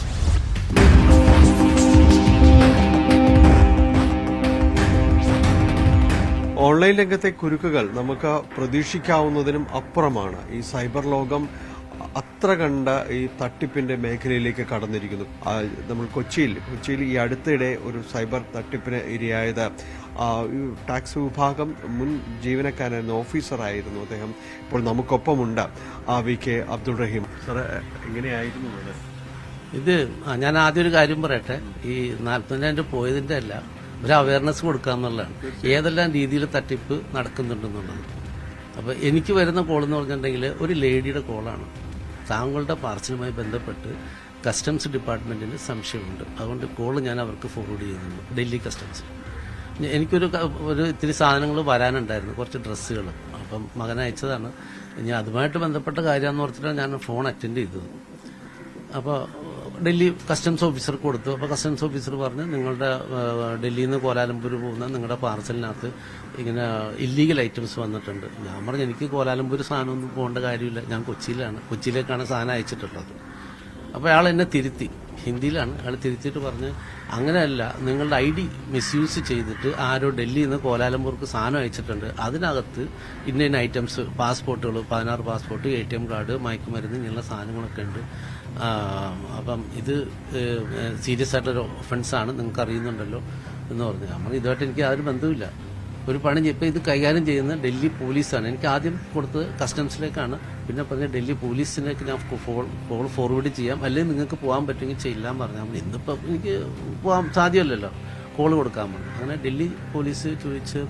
ഓൺലൈൻ രംഗത്തെ കുരുക്കുകൾ നമുക്ക് പ്രതീക്ഷിക്കാവുന്നതിനും അപ്പുറമാണ് ഈ സൈബർ ലോകം അത്ര കണ്ട ഈ തട്ടിപ്പിന്റെ മേഖലയിലേക്ക് കടന്നിരിക്കുന്നു ആ, നമ്മൾ കൊച്ചിയിൽ കൊച്ചിയിൽ ഈ അടുത്തിടെ ഒരു സൈബർ തട്ടിപ്പിന് ഇരയായത് ആ, ഈ ടാക്സ് വിഭാഗം മുൻ ജീവനക്കാരായിരുന്ന ഓഫീസറായിരുന്നു അദ്ദേഹം ഇപ്പോൾ നമുക്കൊപ്പമുണ്ട് ആ V K Abdul Raheem sir എങ്ങനെയായിരുന്നു അത് ഇത് ആ, ഞാൻ ആദ്യം ഒരു കാര്യം പറയട്ടെ ഈ നാൽപ്പതിനായിരം പോയതിന്റെ അല്ല ഒരു അവയർനെസ് കൊടുക്കുക എന്നുള്ളതാണ് ഏതെല്ലാം രീതിയിൽ തട്ടിപ്പ് നടക്കുന്നുണ്ടെന്നുള്ളത് അപ്പോൾ എനിക്ക് വരുന്ന കോൾ എന്ന് പറഞ്ഞിട്ടുണ്ടെങ്കിൽ ഒരു ലേഡിയുടെ കോളാണ് താങ്കളുടെ പാർസലുമായി ബന്ധപ്പെട്ട് കസ്റ്റംസ് ഡിപ്പാർട്ട്മെന്റിന് സംശയമുണ്ട് അതുകൊണ്ട് കോൾ ഞാൻ അവർക്ക് ഫോർവേഡ് ചെയ്യുന്നുണ്ട് ഡൽഹി കസ്റ്റംസ് എനിക്കൊരു ക- ഒരു ഇത്തിരി സാധനങ്ങൾ വരാനുണ്ടായിരുന്നു കുറച്ച് ഡ്രസ്സുകൾ അപ്പം മകൻ അയച്ചതാണ് ഇനി അതുമായിട്ട് ബന്ധപ്പെട്ട കാര്യമെന്ന് ഓർത്തിട്ടാണ് ഞാൻ ഫോൺ അറ്റൻഡ് ചെയ്തത് അപ്പോൾ ഡൽഹി കസ്റ്റംസ് ഓഫീസർക്ക് കൊടുത്തു അപ്പോൾ കസ്റ്റംസ് ഓഫീസർ പറഞ്ഞു നിങ്ങളുടെ ആ, ഡൽഹിയിൽ നിന്ന് കോലാലംപൂർ പോകുന്ന നിങ്ങളുടെ പാർസലിനകത്ത് ഇങ്ങനെ ഇല്ലീഗൽ ഐറ്റംസ് വന്നിട്ടുണ്ട് ഞാൻ പറഞ്ഞു എനിക്ക് കോലാലംപൂർ സാധനമൊന്നും പോകേണ്ട കാര്യമില്ല ഞാൻ കൊച്ചിയിലാണ് കൊച്ചിയിലേക്കാണ് സാധനം അയച്ചിട്ടുള്ളത് അപ്പോൾ അയാൾ എന്നെ തിരുത്തി ഹിന്ദിയിലാണ് അയാൾ തിരുത്തിയിട്ട് പറഞ്ഞ് അങ്ങനെയല്ല നിങ്ങളുടെ ഐ ഡി മിസ്യൂസ് ചെയ്തിട്ട് ആരോ ഡൽഹിയിൽ നിന്ന് കോലാലംപൂർക്ക് സാധനം അയച്ചിട്ടുണ്ട് അതിനകത്ത് ഇന്ന ഇന്ന ഐറ്റംസ് പാസ്പോർട്ടുകൾ പതിനാറ് passport A T M card മയക്കുമരുന്ന് ഇങ്ങനെയുള്ള സാധനങ്ങളൊക്കെ ഉണ്ട് ആ, അപ്പം ഇത് സീരിയസ് ആയിട്ടൊരു ഒഫൻസാണ് നിങ്ങൾക്ക് അറിയുന്നുണ്ടല്ലോ എന്ന് പറഞ്ഞു നമ്മൾ ഇതുമായിട്ട് എനിക്ക് യാതൊരു ബന്ധവുമില്ല ഒരു പണി ചെയ്യ- ഇപ്പൊ ഇത് കൈകാര്യം ചെയ്യുന്ന ഡൽഹി പോലീസാണ് എനിക്ക് ആദ്യം കൊടുത്തത് കസ്റ്റംസിലേക്കാണ് പിന്നെ പറഞ്ഞ ഡൽഹി പോലീസിലേക്ക് ഞാൻ കോൾ ഫോർവേഡ് ചെയ്യാം അല്ലെങ്കിൽ നിങ്ങൾക്ക് പോകാൻ പറ്റുമെങ്കിൽ ചെയ്യില്ലാൻ പറഞ്ഞാൽ മതി ഇന്നിപ്പം എനിക്ക് പോകാൻ സാധ്യമല്ലല്ലോ കോൾ കൊടുക്കാൻ പറഞ്ഞു അങ്ങനെ ഡൽഹി പോലീസ് ചോദിച്ച്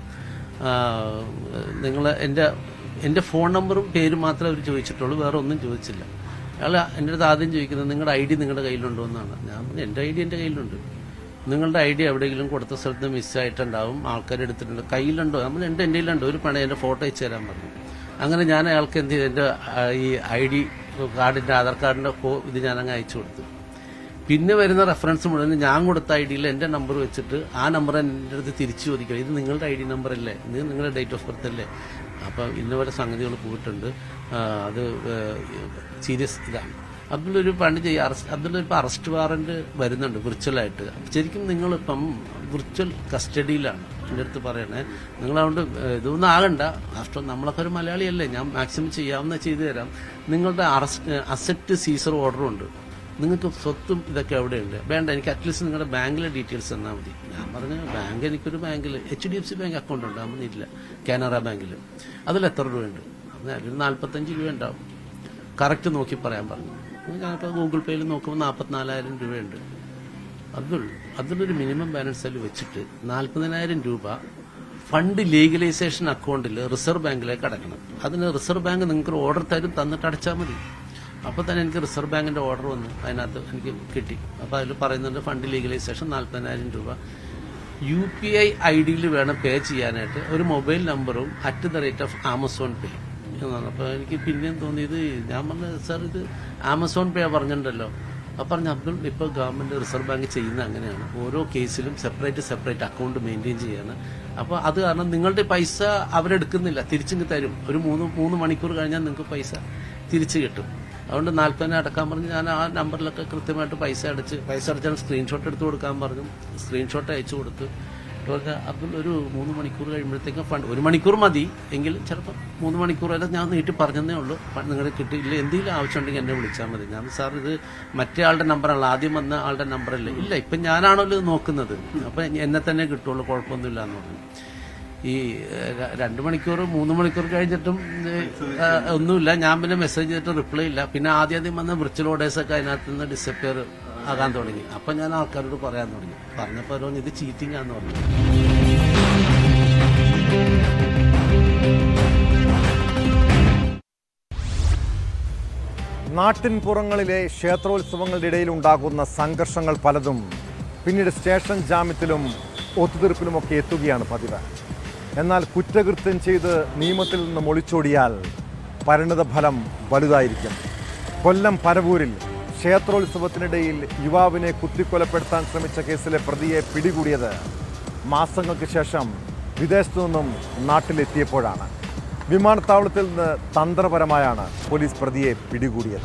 നിങ്ങൾ എൻ്റെ എൻ്റെ ഫോൺ നമ്പറും പേരും മാത്രമേ അവർ ചോദിച്ചിട്ടുള്ളൂ വേറെ ഒന്നും ചോദിച്ചില്ല അയാൾ എൻ്റെ അടുത്ത് ആദ്യം ചോദിക്കുന്നത് നിങ്ങളുടെ ഐ ഡി നിങ്ങളുടെ കയ്യിലുണ്ടോ എന്നാണ് ഞാൻ പറഞ്ഞു എൻ്റെ ഐ ഡി എൻ്റെ കയ്യിലുണ്ട് നിങ്ങളുടെ ഐ ഡി എവിടെയെങ്കിലും കൊടുത്ത സ്ഥലത്ത് മിസ്സായിട്ടുണ്ടാവും ആൾക്കാർ എടുത്തിട്ടുണ്ട് കയ്യിലുണ്ടോ നമ്മൾ എൻ്റെ എൻ്റെ കയ്യിലുണ്ട് ഒരു പണി എൻ്റെ ഫോട്ടോ അയച്ചു തരാൻ പറഞ്ഞു അങ്ങനെ ഞാൻ അയാൾക്ക് എന്ത് ചെയ്തു എൻ്റെ ആ, ഈ ഐ ഡി കാർഡിൻ്റെ ആധാർ കാർഡിൻ്റെ ഇത് ഞാൻ അങ്ങ് അയച്ചു കൊടുത്തു പിന്നെ വരുന്ന റെഫറൻസ് മുഴുവൻ ഞാൻ കൊടുത്ത ഐ ഡിയിൽ എൻ്റെ നമ്പർ വെച്ചിട്ട് ആ നമ്പർ എൻ്റെ അടുത്ത് തിരിച്ചു ചോദിക്കുക ഇത് നിങ്ങളുടെ ഐ ഡി നമ്പർ അല്ലേ ഇത് നിങ്ങളുടെ ഡേറ്റ് ഓഫ് ബർത്ത് അല്ലേ അപ്പം ഇന്ന പോലെ സംഗതികൾ പോയിട്ടുണ്ട് ആ, അത് സീരിയസ് ഇതാണ് അബ്ദുൾ ഒരു പണി ചെയ്യുക അറസ്റ്റ് അബ്ദുൾ ഇപ്പം അറസ്റ്റ് വാറന്റ് വരുന്നുണ്ട് വിർച്വലായിട്ട് ശരിക്കും നിങ്ങളിപ്പം വിർച്വൽ കസ്റ്റഡിയിലാണ് എൻ്റെ അടുത്ത് പറയണേ നിങ്ങളതുകൊണ്ട് ഏഹ്, ഇതൊന്നും ആകണ്ട ആഫ്റ്റർ നമ്മളൊക്കെ ഒരു മലയാളിയല്ലേ ഞാൻ മാക്സിമം ചെയ്യാവുന്ന ചെയ്തു തരാം നിങ്ങളുടെ അറസ്റ്റ് അസറ്റ് സീസർ ഓർഡറും ഉണ്ട് നിങ്ങൾക്ക് സ്വത്തും ഇതൊക്കെ എവിടെയുണ്ട് വേണ്ട എനിക്ക് അറ്റ്ലീസ്റ്റ് നിങ്ങളുടെ ബാങ്കിലെ ഡീറ്റെയിൽസ് തന്നാൽ മതി ഞാൻ പറഞ്ഞു ബാങ്ക് എനിക്കൊരു ബാങ്കിൽ H D F C bank account ഉണ്ട് അമ്മ ഇല്ല കാനറ ബാങ്കിൽ അതിൽ എത്ര രൂപയുണ്ട് അതിൽ നാൽപ്പത്തഞ്ച് രൂപ ഉണ്ടാവും കറക്റ്റ് നോക്കി പറയാൻ പറഞ്ഞു ഞാനിപ്പോൾ ഗൂഗിൾ പേയിൽ നോക്കുമ്പോൾ നാൽപ്പത്തിനാലായിരം രൂപയുണ്ട് അബ്ദുൾ അതിലൊരു മിനിമം ബാലൻസ് അതിൽ വെച്ചിട്ട് നാൽപ്പതിനായിരം രൂപ ഫണ്ട് ലീഗലൈസേഷൻ അക്കൗണ്ടിൽ റിസർവ് ബാങ്കിലേക്ക് അടക്കണം അതിന് റിസർവ് ബാങ്ക് നിങ്ങൾക്ക് ഒരു ഓർഡർ തരും തന്നിട്ട് അടച്ചാൽ മതി അപ്പോൾ തന്നെ എനിക്ക് റിസർവ് ബാങ്കിന്റെ ഓർഡർ വന്നു അതിനകത്ത് എനിക്ക് കിട്ടി അപ്പോൾ അതിൽ പറയുന്നുണ്ട് ഫണ്ട് ലീഗലൈസേഷൻ നാൽപ്പതിനായിരം രൂപ യു പി ഐ ഐ ഡിയിൽ വേണം പേ ചെയ്യാനായിട്ട് ഒരു മൊബൈൽ നമ്പറും at the rate of Amazon Pay എന്നാണ് അപ്പോൾ എനിക്ക് പിന്നെയും തോന്നിയത് ഞാൻ പറഞ്ഞ സാർ ഇത് ആമസോൺ പേ പറഞ്ഞിട്ടുണ്ടല്ലോ അപ്പം പറഞ്ഞ അബ്ദുൾ ഇപ്പോൾ ഗവൺമെന്റ് റിസർവ് ബാങ്ക് ചെയ്യുന്ന അങ്ങനെയാണ് ഓരോ കേസിലും സെപ്പറേറ്റ് സെപ്പറേറ്റ് അക്കൗണ്ട് മെയിൻറ്റെയിൻ ചെയ്യാണ് അപ്പോൾ അത് കാരണം നിങ്ങളുടെ പൈസ അവരെടുക്കുന്നില്ല തിരിച്ചിങ്ങ് തരും ഒരു മൂന്ന് മൂന്ന് മണിക്കൂർ കഴിഞ്ഞാൽ നിങ്ങൾക്ക് പൈസ തിരിച്ചു കിട്ടും അതുകൊണ്ട് നാൽപ്പതിനെ അടക്കാൻ പറഞ്ഞ് ഞാൻ ആ നമ്പറിലൊക്കെ കൃത്യമായിട്ട് പൈസ അടച്ച് പൈസ അടച്ചാൽ സ്ക്രീൻഷോട്ട് എടുത്ത് കൊടുക്കാൻ പറഞ്ഞു സ്ക്രീൻഷോട്ട് അയച്ചു കൊടുത്തു പറഞ്ഞാൽ അപ്പോൾ ഒരു മൂന്ന് മണിക്കൂർ കഴിയുമ്പോഴത്തേക്കും ഫണ്ട് ഒരു മണിക്കൂർ മതി എങ്കിൽ ചിലപ്പോൾ മൂന്ന് മണിക്കൂർ അല്ല ഞാൻ നീട്ടി പറഞ്ഞതേ ഉള്ളൂ നിങ്ങൾ കിട്ടിയില്ല എന്തെങ്കിലും ആവശ്യമുണ്ടെങ്കിൽ എന്നെ വിളിച്ചാൽ മതി ഞാൻ സാർ ഇത് മറ്റേ ആളുടെ നമ്പറാണല്ലോ ആദ്യം വന്ന ആളുടെ നമ്പറല്ലേ ഇല്ല ഇപ്പം ഞാനാണല്ലോ ഇത് നോക്കുന്നത് അപ്പം എന്നെ തന്നെ കിട്ടുള്ളൂ കുഴപ്പമൊന്നുമില്ല എന്ന് പറഞ്ഞു ഈ ഏഹ്, ര- രണ്ട് മണിക്കൂർ മൂന്ന് മണിക്കൂർ കഴിഞ്ഞിട്ടും ഏഹ്, ഒന്നുമില്ല ഞാൻ പിന്നെ മെസ്സേജ് ചെയ്തിട്ട് റിപ്ലൈ ഇല്ല പിന്നെ ആദ്യം ആദ്യം വന്ന വിർച്വൽ ഓർഡേഴ്സ് ഒക്കെ അതിനകത്ത് നിന്ന് ഡിസപ്പിയർ ആകാൻ തുടങ്ങി അപ്പൊ ഞാൻ ആൾക്കാരോട് പറയാൻ തുടങ്ങി പറഞ്ഞപ്പോൾ ഓരോന്ന് ഇത് ചീറ്റിംഗ് ആന്ന് പറഞ്ഞു നാട്ടിൻപുറങ്ങളിലെ ക്ഷേത്രോത്സവങ്ങളുടെ ഇടയിൽ ഉണ്ടാകുന്ന സംഘർഷങ്ങൾ പലതും പിന്നീട് സ്റ്റേഷൻ ജാമ്യത്തിലും ഒത്തുതീർപ്പിലുമൊക്കെ എത്തുകയാണ് പതിവ് എന്നാൽ കുറ്റകൃത്യം ചെയ്ത് നിയമത്തിൽ നിന്നും ഒളിച്ചോടിയാൽ പരിണിത ഫലം വലുതായിരിക്കും കൊല്ലം പരവൂരിൽ ക്ഷേത്രോത്സവത്തിനിടയിൽ യുവാവിനെ കുത്തിക്കൊലപ്പെടുത്താൻ ശ്രമിച്ച കേസിലെ പ്രതിയെ പിടികൂടിയത് മാസങ്ങൾക്ക് ശേഷം വിദേശത്തു നിന്നും നാട്ടിലെത്തിയപ്പോഴാണ് വിമാനത്താവളത്തിൽ നിന്ന് തന്ത്രപരമായാണ് പോലീസ് പ്രതിയെ പിടികൂടിയത്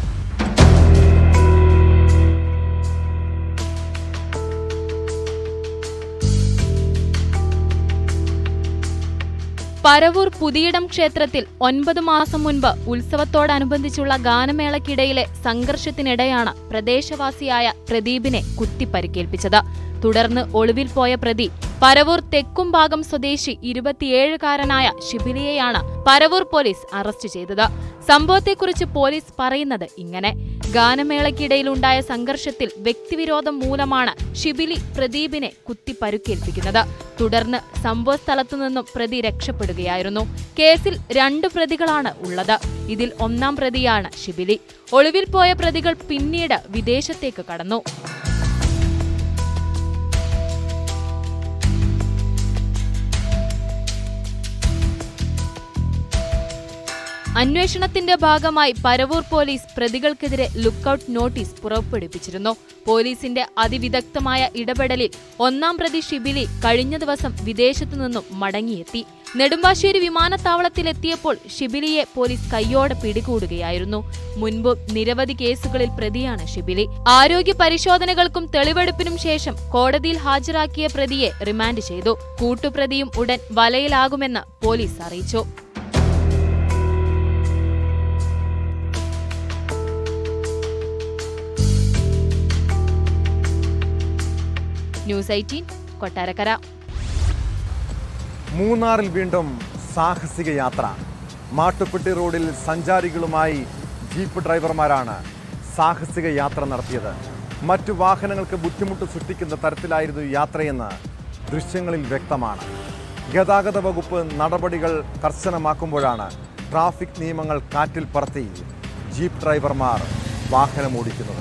പരവൂർ പുതിയിടം ക്ഷേത്രത്തിൽ ഒൻപത് മാസം മുൻപ് ഉത്സവത്തോടനുബന്ധിച്ചുള്ള ഗാനമേളയ്ക്കിടയിലെ സംഘർഷത്തിനിടെയാണ് പ്രദേശവാസിയായ പ്രദീപിനെ കുത്തിപ്പരിക്കേൽപ്പിച്ചത് തുടർന്ന് ഒളിവിൽ പോയ പ്രതി പരവൂർ തെക്കുംഭാഗം സ്വദേശി ഇരുപത്തിയേഴുകാരനായ ഷിബിലിയെയാണ് പരവൂർ പോലീസ് അറസ്റ്റ് ചെയ്തത് സംഭവത്തെക്കുറിച്ച് പോലീസ് പറയുന്നത് ഇങ്ങനെ ഗാനമേളയ്ക്കിടയിലുണ്ടായ സംഘർഷത്തിൽ വ്യക്തിവിരോധം മൂലമാണ് ഷിബിലി പ്രദീപിനെ കുത്തിപ്പരുക്കേൽപ്പിക്കുന്നത് തുടർന്ന് സംഭവസ്ഥലത്തു നിന്നും പ്രതി രക്ഷപ്പെടുകയായിരുന്നു കേസിൽ രണ്ടു പ്രതികളാണ് ഉള്ളത് ഇതിൽ ഒന്നാം പ്രതിയാണ് ഷിബിലി ഒളിവിൽ പോയ പ്രതികൾ പിന്നീട് വിദേശത്തേക്ക് കടന്നു അന്വേഷണത്തിന്റെ ഭാഗമായി പരവൂർ പോലീസ് പ്രതികൾക്കെതിരെ ലുക്കൌട്ട് നോട്ടീസ് പുറപ്പെടുവിച്ചിരുന്നു പോലീസിന്റെ അതിവിദഗ്ധമായ ഇടപെടലിൽ ഒന്നാം പ്രതി ഷിബിലി കഴിഞ്ഞ ദിവസം വിദേശത്തു നിന്നും മടങ്ങിയെത്തി നെടുമ്പാശ്ശേരി വിമാനത്താവളത്തിലെത്തിയപ്പോൾ ഷിബിലിയെ പോലീസ് കയ്യോടെ പിടികൂടുകയായിരുന്നു മുൻപും നിരവധി കേസുകളിൽ പ്രതിയാണ് ഷിബിലി ആരോഗ്യ പരിശോധനകൾക്കും തെളിവെടുപ്പിനും ശേഷം കോടതിയിൽ ഹാജരാക്കിയ പ്രതിയെ റിമാൻഡ് ചെയ്തു കൂട്ടുപ്രതിയും ഉടൻ വലയിലാകുമെന്ന് പോലീസ് അറിയിച്ചു ന്യൂസ് എയ്റ്റീൻ കൊട്ടാരക്കര മൂന്നാറിൽ വീണ്ടും സാഹസിക യാത്ര മാട്ടുപ്പെട്ടി റോഡിൽ സഞ്ചാരികളുമായി ജീപ്പ് ഡ്രൈവർമാരാണ് സാഹസിക യാത്ര നടത്തിയത് മറ്റു വാഹനങ്ങൾക്ക് ബുദ്ധിമുട്ട് സൃഷ്ടിക്കുന്ന തരത്തിലായിരുന്നു യാത്രയെന്ന് ദൃശ്യങ്ങളിൽ വ്യക്തമാണ് ഗതാഗത വകുപ്പ് നടപടികൾ കർശനമാക്കുമ്പോഴാണ് ട്രാഫിക് നിയമങ്ങൾ കാറ്റിൽ പറത്തി ജീപ്പ് ഡ്രൈവർമാർ വാഹനമോടിക്കുന്നത്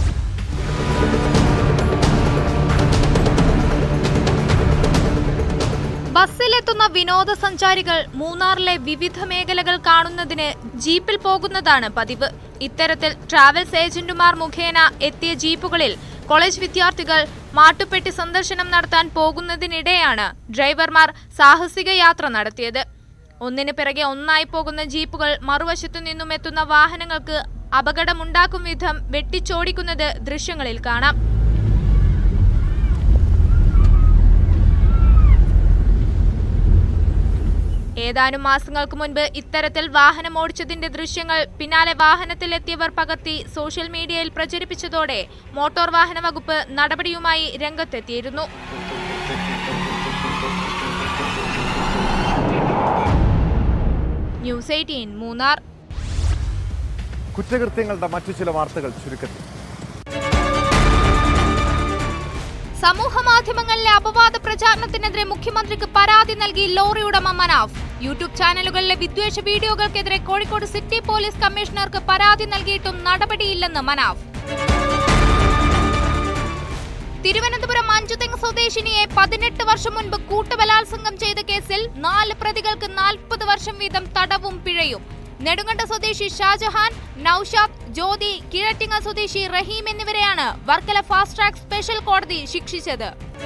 ബസ്സിലെത്തുന്ന വിനോദസഞ്ചാരികൾ മൂന്നാറിലെ വിവിധ മേഖലകൾ കാണുന്നതിന് ജീപ്പിൽ പോകുന്നതാണ് പതിവ് ഇത്തരത്തിൽ ട്രാവൽസ് ഏജന്റുമാർ മുഖേന എത്തിയ ജീപ്പുകളിൽ കോളേജ് വിദ്യാർത്ഥികൾ മാട്ടുപ്പെട്ടി സന്ദർശനം നടത്താൻ പോകുന്നതിനിടെയാണ് ഡ്രൈവർമാർ സാഹസിക യാത്ര നടത്തിയത് ഒന്നിന് പിറകെ ഒന്നായി പോകുന്ന ജീപ്പുകൾ മറുവശത്തു നിന്നും എത്തുന്ന വാഹനങ്ങൾക്ക് അപകടമുണ്ടാക്കും വിധം വെട്ടിച്ചോടിക്കുന്നത് ദൃശ്യങ്ങളിൽ കാണാം ഏതാനും മാസങ്ങൾക്ക് മുൻപ് ഇത്തരത്തിൽ വാഹനം ഓടിച്ചതിന്റെ ദൃശ്യങ്ങൾ പിന്നാലെ വാഹനത്തിലെത്തിയവർ പകർത്തി സോഷ്യൽ മീഡിയയിൽ പ്രചരിപ്പിച്ചതോടെ മോട്ടോർ വാഹന വകുപ്പ് നടപടിയുമായി രംഗത്തെത്തിയിരുന്നു ന്യൂസ് എയ്റ്റീൻ മൂന്നാർ കുറ്റകൃത്യങ്ങളുടെ മറ്റു ചില വാർത്തകൾ ചുരുക്കത്തിൽ സമൂഹ മാധ്യമങ്ങളിലെ അപവാദ പ്രചാരണത്തിനെതിരെ മുഖ്യമന്ത്രിക്ക് പരാതി നൽകി ലോറി ഉടമ മനാഫ് യൂട്യൂബ് ചാനലുകളിലെ വിദ്വേഷ വീഡിയോകൾക്കെതിരെ കോഴിക്കോട് സിറ്റി പോലീസ് കമ്മീഷണർക്ക് പരാതി നൽകിയിട്ടും നടപടിയില്ലെന്ന് മനാഫ് തിരുവനന്തപുരം അഞ്ചുതെങ്ങ് സ്വദേശിനിയെ പതിനെട്ട് വർഷം മുൻപ് കൂട്ടബലാത്സംഗം ചെയ്ത കേസിൽ നാല് പ്രതികൾക്ക് നാൽപ്പത് വർഷം വീതം തടവും പിഴയും നെടുങ്കണ്ട സ്വദേശി ഷാജഹാൻ നൌഷാദ് ജ്യോതി കീഴറ്റിങ്ങ സ്വദേശി റഹീം എന്നിവരെയാണ് വർക്കല ഫാസ്റ്റ് ട്രാക്ക് സ്പെഷ്യൽ കോടതി ശിക്ഷിച്ചത്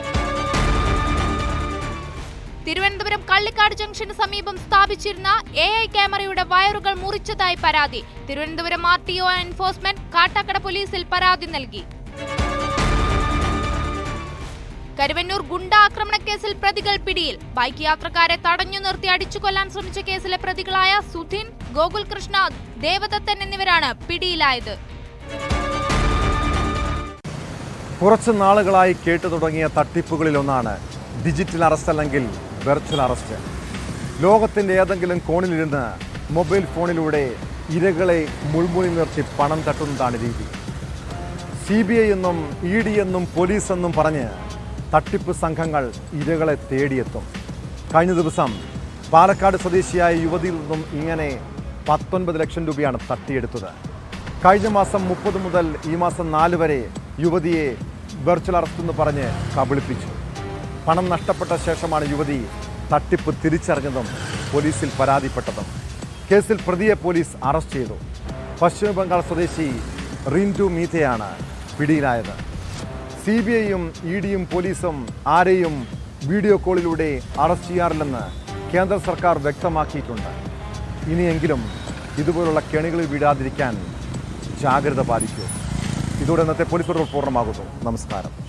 തിരുവനന്തപുരം കള്ളിക്കാട് ജംഗ്ഷന് സമീപം സ്ഥാപിച്ചിരുന്ന എ ഐ ക്യാമറയുടെ വയറുകൾ മുറിച്ചതായി പരാതി Thiruvananthapuram R T O enforcement Kattakada പോലീസിൽ പരാതി നൽകി കരുവന്നൂർ ഗുണ്ട ആക്രമണ കേസിൽ പ്രതികൾ പിടിയിൽ ബൈക്ക് യാത്രക്കാരെ തടഞ്ഞു നിർത്തി അടിച്ചു കൊല്ലാൻ ശ്രമിച്ച കേസിലെ പ്രതികളായ സുധിൻ ഗോകുൽ കൃഷ്ണ ദേവദത്തൻ എന്നിവരാണ് പിടിയിലായത് കുറച്ച് നാളുകളായി കേട്ടു തുടങ്ങിയ തട്ടിപ്പുകളിലൊന്നാണ് ഡിജിറ്റൽ അറസ്റ്റ് അല്ലെങ്കിൽ വെർച്വൽ അറസ്റ്റ് ലോകത്തിൻ്റെ ഏതെങ്കിലും കോണിലിരുന്ന് മൊബൈൽ ഫോണിലൂടെ ഇരകളെ മുൾമുനി നിർത്തി പണം തട്ടുന്നതാണ് രീതി സി ബി ഐ എന്നും ഇ ഡി എന്നും പോലീസ് എന്നും പറഞ്ഞ് തട്ടിപ്പ് സംഘങ്ങൾ ഇരകളെ തേടിയെത്തും കഴിഞ്ഞ ദിവസം പാലക്കാട് സ്വദേശിയായ യുവതിയിൽ നിന്നും ഇങ്ങനെ പത്തൊൻപത് ലക്ഷം രൂപയാണ് തട്ടിയെടുത്തത് കഴിഞ്ഞ മാസം മുപ്പത് മുതൽ ഈ മാസം നാല് വരെ യുവതിയെ വെർച്വൽ അറസ്റ്റ് എന്ന് പറഞ്ഞ് കബളിപ്പിച്ചു പണം നഷ്ടപ്പെട്ട ശേഷമാണ് യുവതി തട്ടിപ്പ് തിരിച്ചറിഞ്ഞതും പോലീസിൽ പരാതിപ്പെട്ടതും കേസിൽ പ്രതിയെ പോലീസ് അറസ്റ്റ് ചെയ്തു പശ്ചിമ ബംഗാൾ സ്വദേശി റിൻറ്റു മീതയാണ് പിടിയിലായത് സി ബി ഐയും ഇ ഡിയും പോലീസും ആരെയും വീഡിയോ കോളിലൂടെ അറസ്റ്റ് ചെയ്യാറില്ലെന്ന് കേന്ദ്ര സർക്കാർ വ്യക്തമാക്കിയിട്ടുണ്ട് ഇനിയെങ്കിലും ഇതുപോലുള്ള കെണികളിൽ വീഴാതിരിക്കാൻ ജാഗ്രത പാലിക്കൂ ഇതോടെ ഇന്നത്തെ പോലീസ് റിപ്പോർട്ട് പൂർണ്ണമാകുന്നു നമസ്കാരം